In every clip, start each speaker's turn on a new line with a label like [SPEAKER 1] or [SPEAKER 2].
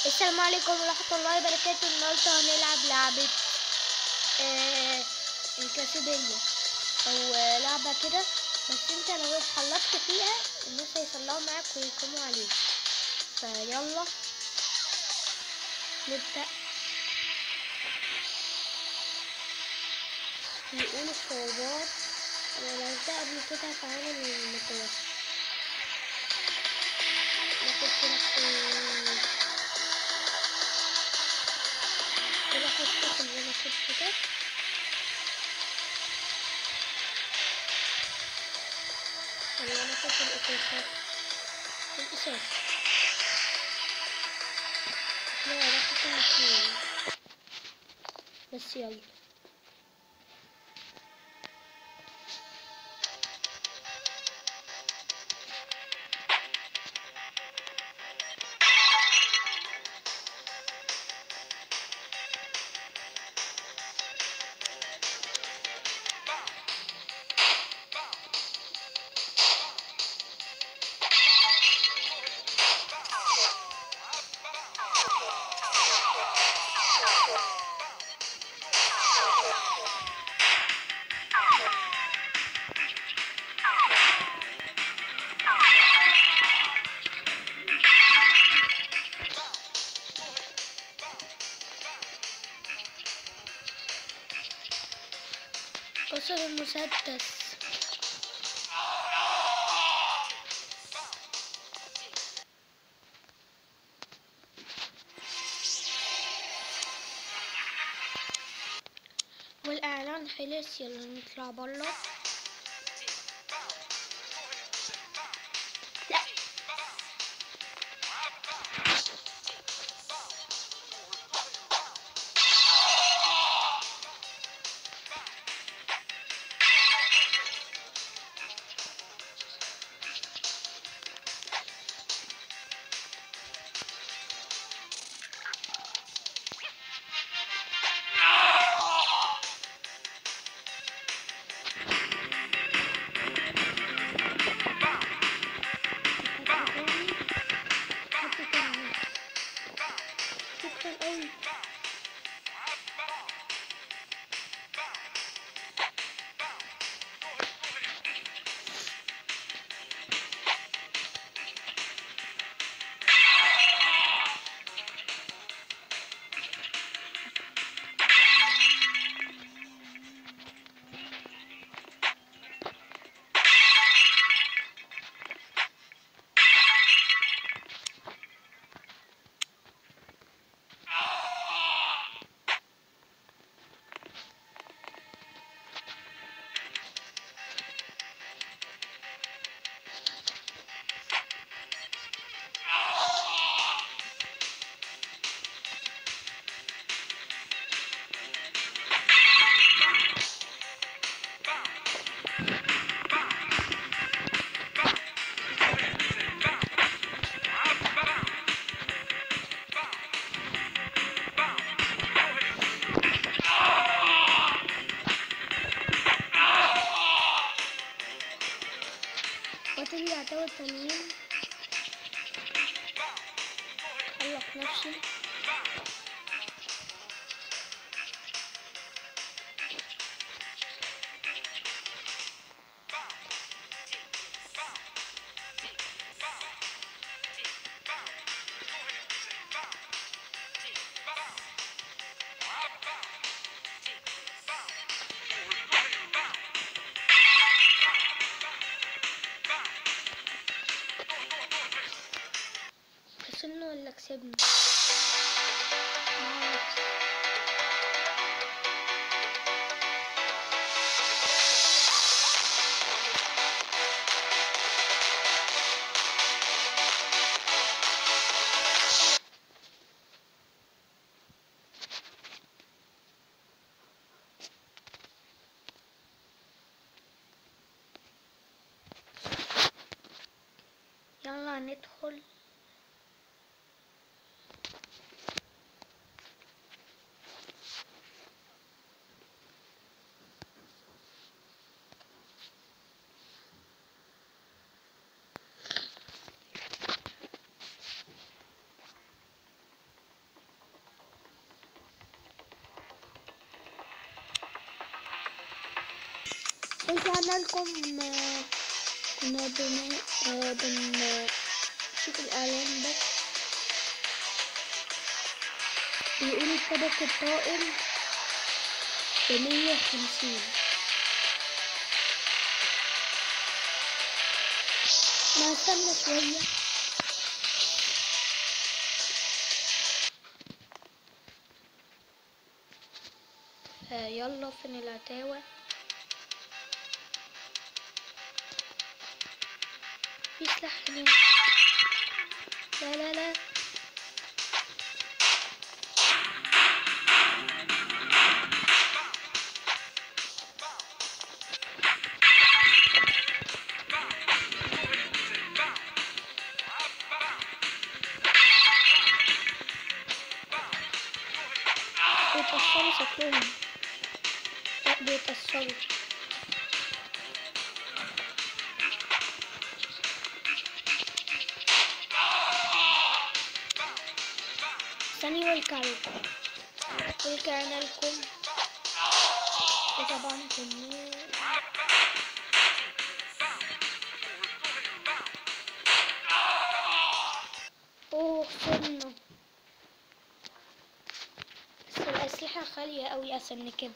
[SPEAKER 1] السلام عليكم ورحمة الله وبركاته النهاردة هنلعب لعبة آه الكاسدية أو آه، لعبة كده بس انت لو اتحلقت فيها الناس هيصلحوا معاك ويقوموا عليك فيلا نبدأ بيقولوا الصعوبات أنا لعبتها قبل كده فعامل المتوسط ناخد سلاح ايه سلاح السيف اللي انا شفته ده ولا انا شفت الاساسات الاساس لا ده شفت الاثنين بس يلا كسر المسدس والإعلان خلص يلا نطلع برا لا شكرا قوي وتجي العتاوة التانيين حلق نفسي خسرنا ولا كسبنا معرفش. يلا ندخل رجعنا لكم آه، كنا بن آه، بن آه، شوف الإعلان بس بيقول الطبق الطائر بمية وخمسين ما استنى شوية آه، يلا فين العتاوة في سلاح هناك لا لا لا بيتأثروا شكلهم لا بيتأثروا ثاني والكعب ورجعنا لكم وطبعا كنا اوه خسرنا بس الأسلحة غالية أوي عشان نكب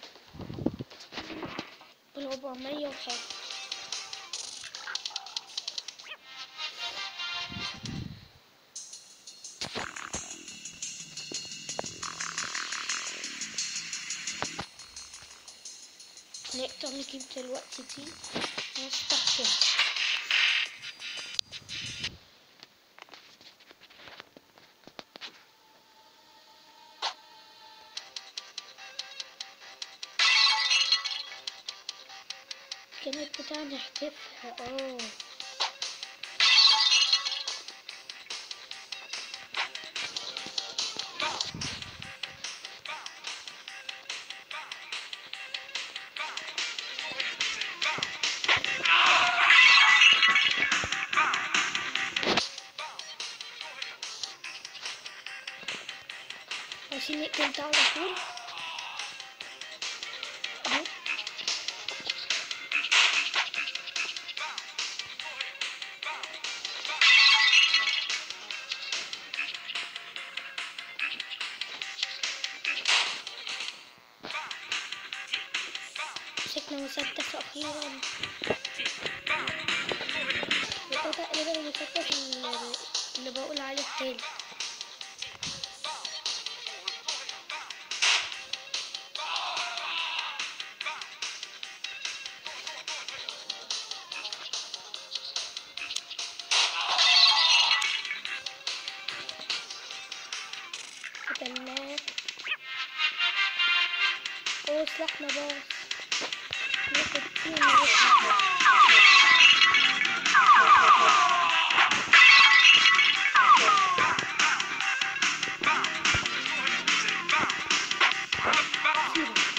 [SPEAKER 1] بالربعمية وحاجة نقدر نجيب دلوقتي دي ونستخدمها كانت بتاعنا نحتفها اه عايزين نقتل ده على طول اهو مسكنا مسدس أخيرا وده تقريبا المسدس اللي, اللي بقول عليه التاني قتلناه اوه سلاحنا باظ ناخد فيه ونروح نسيبه.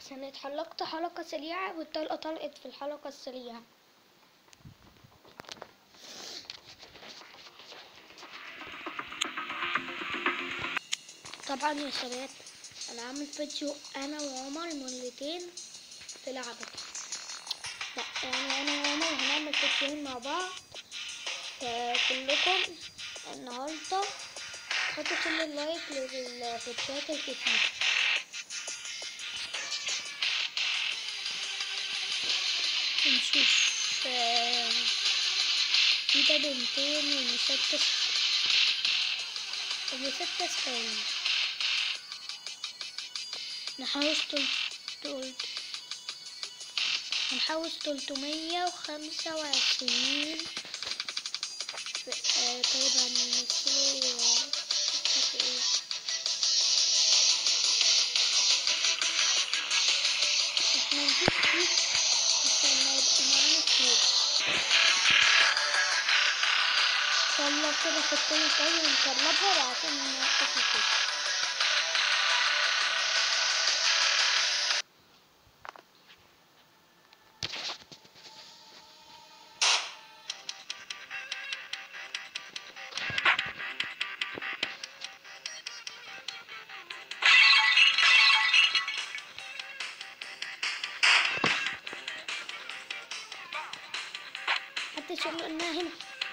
[SPEAKER 1] عشان اتحلقت حلقة سريعة والطلقة طلقت في الحلقة السريعة طبعا يا شباب انا عامل فيديو انا وعمر مرتين في لعبة لا يعني انا وعمر هنعمل فيديوهين مع بعض فكلكم النهاردة حطوا كل اللايك للفيديوهات الكتير نشوف آه، في ده بنتين ومسدس ومسدس ثاني نحوش تل... تل... هنحوش تلتمية وخمسة وعشرين طيب هنمثله آه، ايه احنا نجيب كيك عشان ما يبقى معانا كيك ان شاء الله كده في التاني تاني ونقلبها وبعدين نوقف الكيك حتى شو قلنا هنا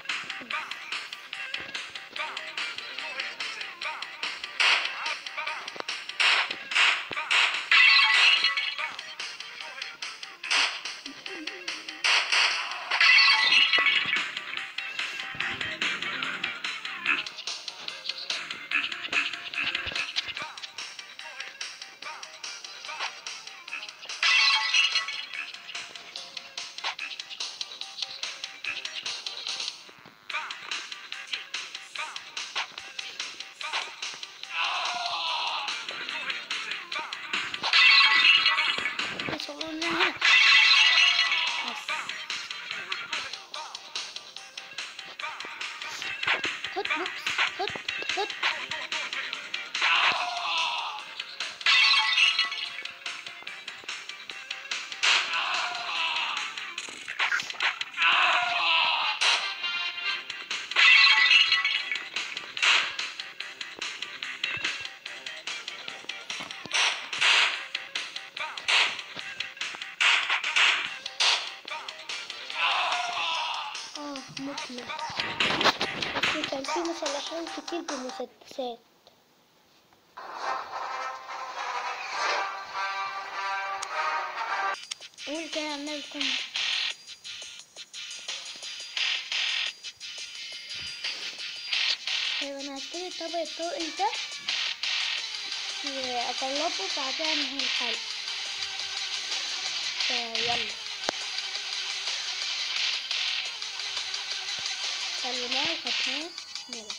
[SPEAKER 1] بس قلنا هنا بس خد بوكس خد خد اه مكمل بس كان في مسلحين كتير بمسدسات قول كده عمال لكم طيب انا هشتري الطبق الطائل ده واقلبه بعدها انهي الحلقة فيلا خليناه وخدناه نلعب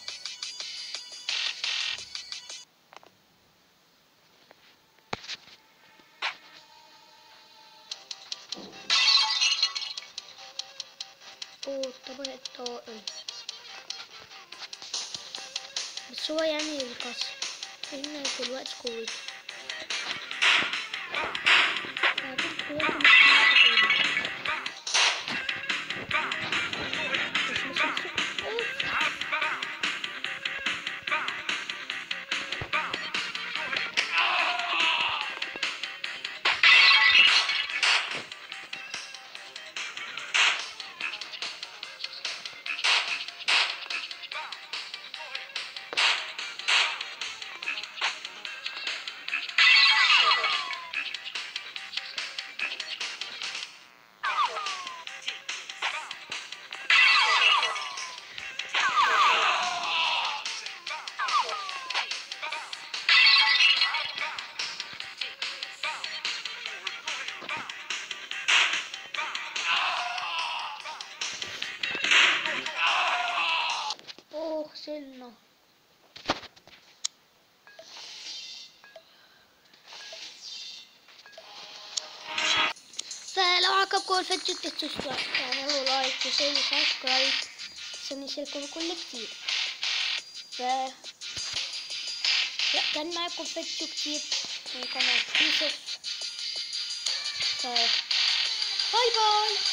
[SPEAKER 1] اوه الطبق الطائل بس هو يعني الكسر لان دلوقتي قوته بعدين قوته مش قوته بس مش هنشوف. أوف. اوه خسرنا فلو عجبكم الفيديو تنسوش تعملوا لايك وشير وسبسكرايب عشان يشاركوا كل كتير ف لا كان معاكم فيديو كتير من قناة يوسف باي باي